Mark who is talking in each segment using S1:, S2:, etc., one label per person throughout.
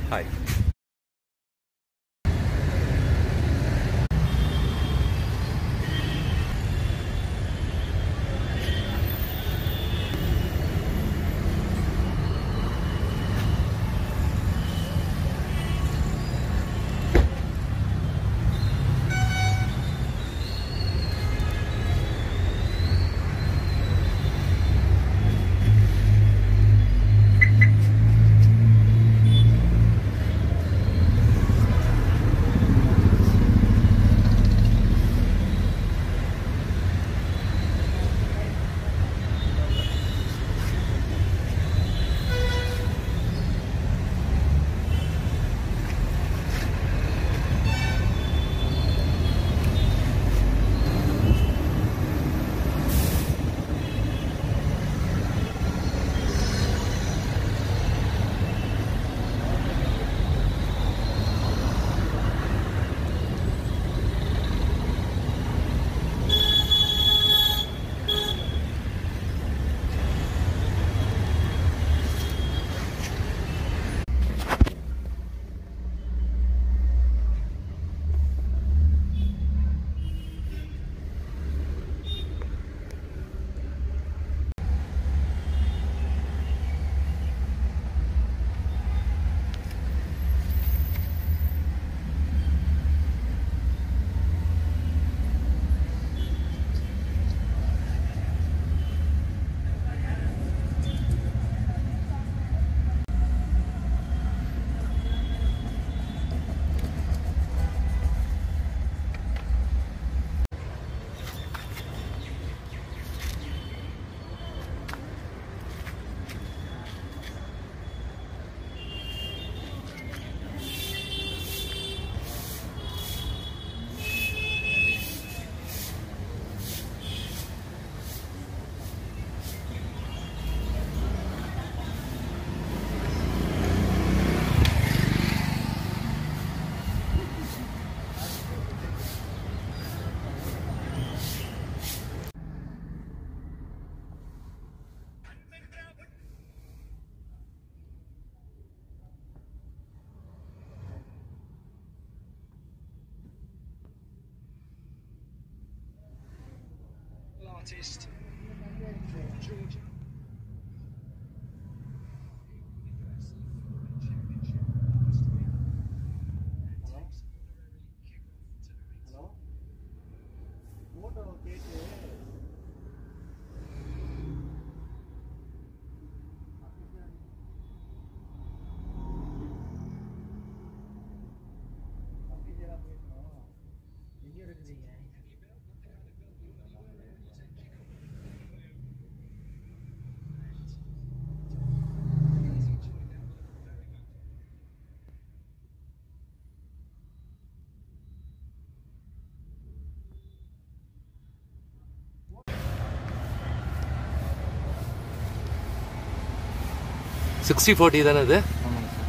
S1: Hi
S2: artist from Georgia.
S3: Hello photo கேட்டு அஃபீஷியலாக பேசணும் எங்கே இருக்கிறீங்க
S1: சிக்ஸ்டி ஃபோர்ட்டி தானே அது
S3: ஆமாங்க சார்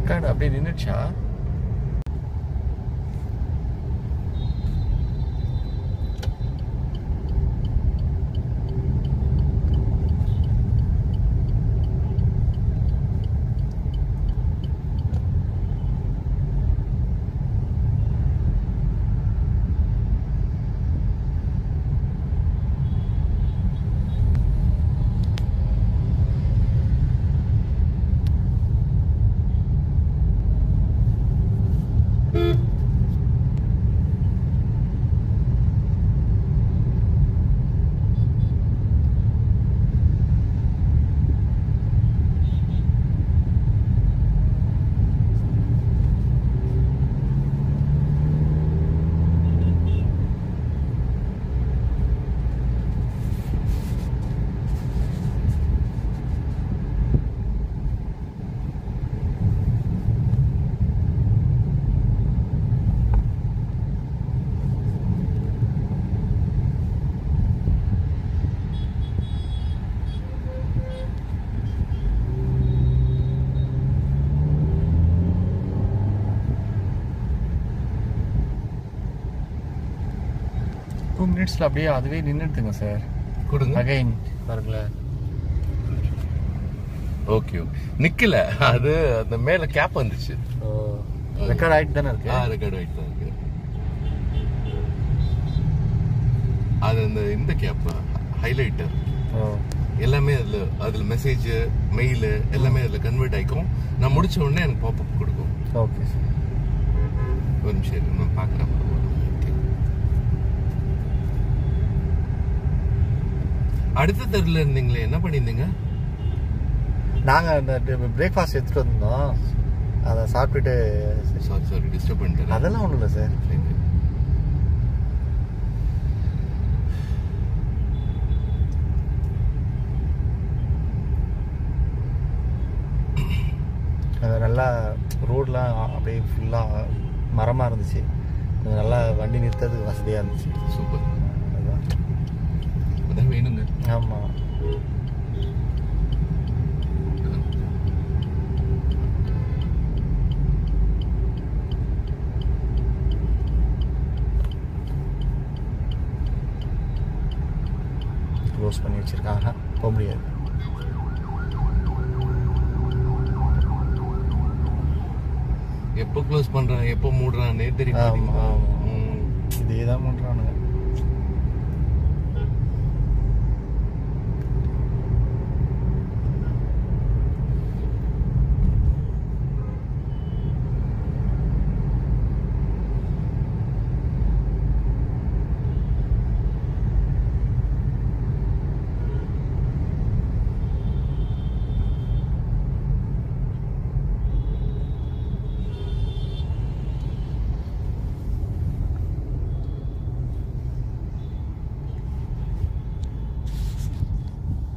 S4: ரெக்கார்டு அப்படியே நின்றுச்சா டூ மினிட்ஸில் அப்படியே அதுவே நின்றுடுதுங்க சார்
S1: கொடுங்க
S4: அகைன் பாருங்களேன்
S1: ஓகே ஓகே நிக்கல அது அந்த மேல கேப் வந்துச்சு
S4: ரெக்கார்ட் ஆகிட்டு தானே இருக்கு
S1: ஆ ரெக்கார்ட் ஆயிட்டு தான் இருக்கு அது அந்த இந்த கேப் ஹைலைட்டர்
S4: ஓ
S1: எல்லாமே அதுல அதுல மெசேஜ் மெயில் எல்லாமே அதுல கன்வெர்ட் ஆயிக்கும் நான் முடிச்ச உடனே எனக்கு பாப்அப் கொடுக்கும்
S4: ஓகே சார்
S1: ஒரு நிமிஷம் இரு, நான் பாக்குறேன் அடுத்த தெருல இருந்தீங்களே என்ன பண்ணிருந்தீங்க
S4: நாங்கள் அந்த பிரேக்ஃபாஸ்ட் எடுத்துகிட்டு வந்தோம் அதை சாப்பிட்டுட்டு
S1: சாரி சாரி டிஸ்டர்ப் பண்ணிட்டேன்
S4: அதெல்லாம் ஒன்றும் இல்லை சார் அது நல்லா ரோட்லாம் அப்படியே ஃபுல்லாக மரமாக இருந்துச்சு அது நல்லா வண்டி நிறுத்ததுக்கு வசதியாக இருந்துச்சு
S1: சூப்பர்
S4: அதுதான்
S1: அதான் வேணுங்க
S4: ஆமாம் க்ளோஸ் பண்ணி வச்சுருக்காங்க போக முடியாது
S1: எப்போ க்ளோஸ் பண்றான் எப்போ மூடுறானே தெரிய
S4: ஆமா,
S1: மாட்டேங்குது.
S4: ஆமா.
S1: ம்.
S4: இதே தான் பண்ணுறானுங்க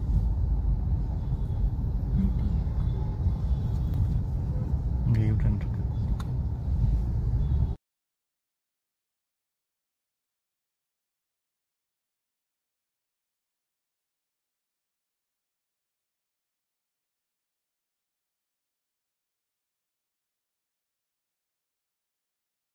S4: இங்கே யூட்டன் இருக்கு